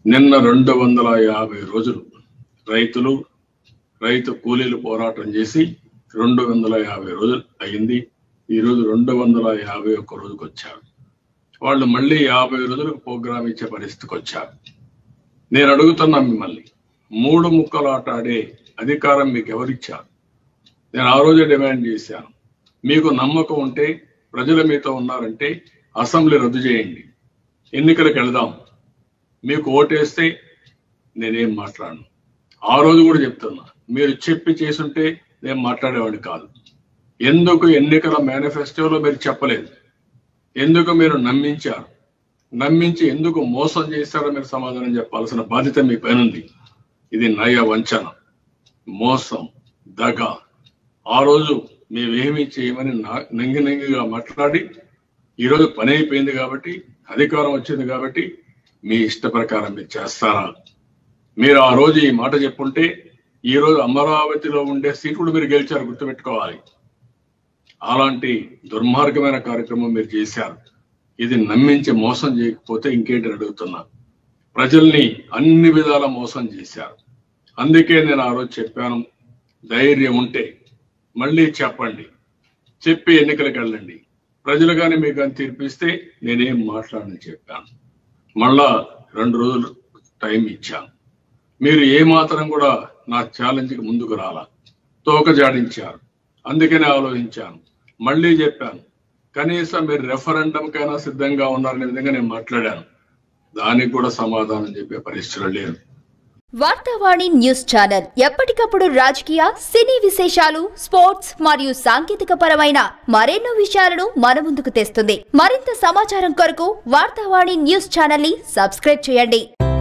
నిన్న రెండు వందల యాభై రోజులు రైతులు రైతు కూలీలు పోరాటం చేసి రెండు వందల యాభై రోజులు అయింది ఈ రోజు రెండు వందల యాభై ఒక్క రోజుకి వచ్చారు వాళ్ళు మళ్ళీ యాభై రోజులకు ప్రోగ్రామ్ ఇచ్చే పరిస్థితికి వచ్చారు నేను అడుగుతున్నా మిమ్మల్ని మూడు ముక్కలు ఆట ఆడే అధికారం మీకు ఎవరిచ్చారు నేను ఆ రోజే డిమాండ్ చేశాను మీకు నమ్మకం ఉంటే ప్రజలు మీతో ఉన్నారంటే అసెంబ్లీ రద్దు చేయండి ఎన్నికలకు వెళదాం మీకు ఓటేస్తే నేనేం మాట్లాడను ఆ రోజు కూడా చెప్తున్నా మీరు చెప్పి చేసుంటే నేను మాట్లాడేవాడిని కాదు ఎందుకు ఎన్నికల మేనిఫెస్టోలో మీరు చెప్పలేదు ఎందుకు మీరు నమ్మించారు నమ్మించి ఎందుకు మోసం చేశారో మీరు సమాధానం చెప్పాల్సిన బాధ్యత మీ పైన ఉంది ఇది నయ వంచన మోసం దగ ఆ రోజు మేమేమీ చేయమని నా- నంగి నంగిగా మాట్లాడి ఈరోజు పని అయిపోయింది కాబట్టి అధికారం వచ్చింది కాబట్టి మీ ఇష్ట ప్రకారం మీరు చేస్తారా మీరు ఆ రోజు ఈ మాట చెప్పుంటే ఈ రోజు అమరావతిలో ఉండే సీట్ కూడా మీరు గెలిచారు గుర్తుపెట్టుకోవాలి అలాంటి దుర్మార్గమైన కార్యక్రమం మీరు చేశారు ఇది నమ్మించి మోసం చేయకపోతే ఇంకేంటి అని అడుగుతున్నా ప్రజల్ని అన్ని విధాల మోసం చేశారు అందుకే నేను ఆ రోజు చెప్పాను ధైర్యం ఉంటే మళ్ళీ చెప్పండి చెప్పి ఎన్నికలకు వెళ్ళండి ప్రజలు కానీ మీకు కానీ తీర్పిస్తే నేనేం మాట్లాడని చెప్పాను మళ్ళా రెండు రోజులు టైం ఇచ్చాను మీరు ఏ మాత్రం కూడా నా ఛాలెంజ్కి ముందుకు రాలా తోక జాడించారు అందుకనే ఆలోచించాను మళ్ళీ చెప్పాను కనీసం మీరు రెఫరెండం కైనా సిద్ధంగా ఉన్నారనే విధంగా నేను మాట్లాడాను దానికి కూడా సమాధానం చెప్పే పరిస్థితులు లేరు వార్తావాణి న్యూస్ ఛానల్ ఎప్పటికప్పుడు రాజకీయ సినీ విశేషాలు స్పోర్ట్స్ మరియు సాంకేతిక పరమైన మరెన్నో విషయాలను మన ముందుకు తెస్తుంది మరింత సమాచారం కొరకు వార్తావాణి న్యూస్ ఛానల్ ని సబ్స్క్రైబ్ చేయండి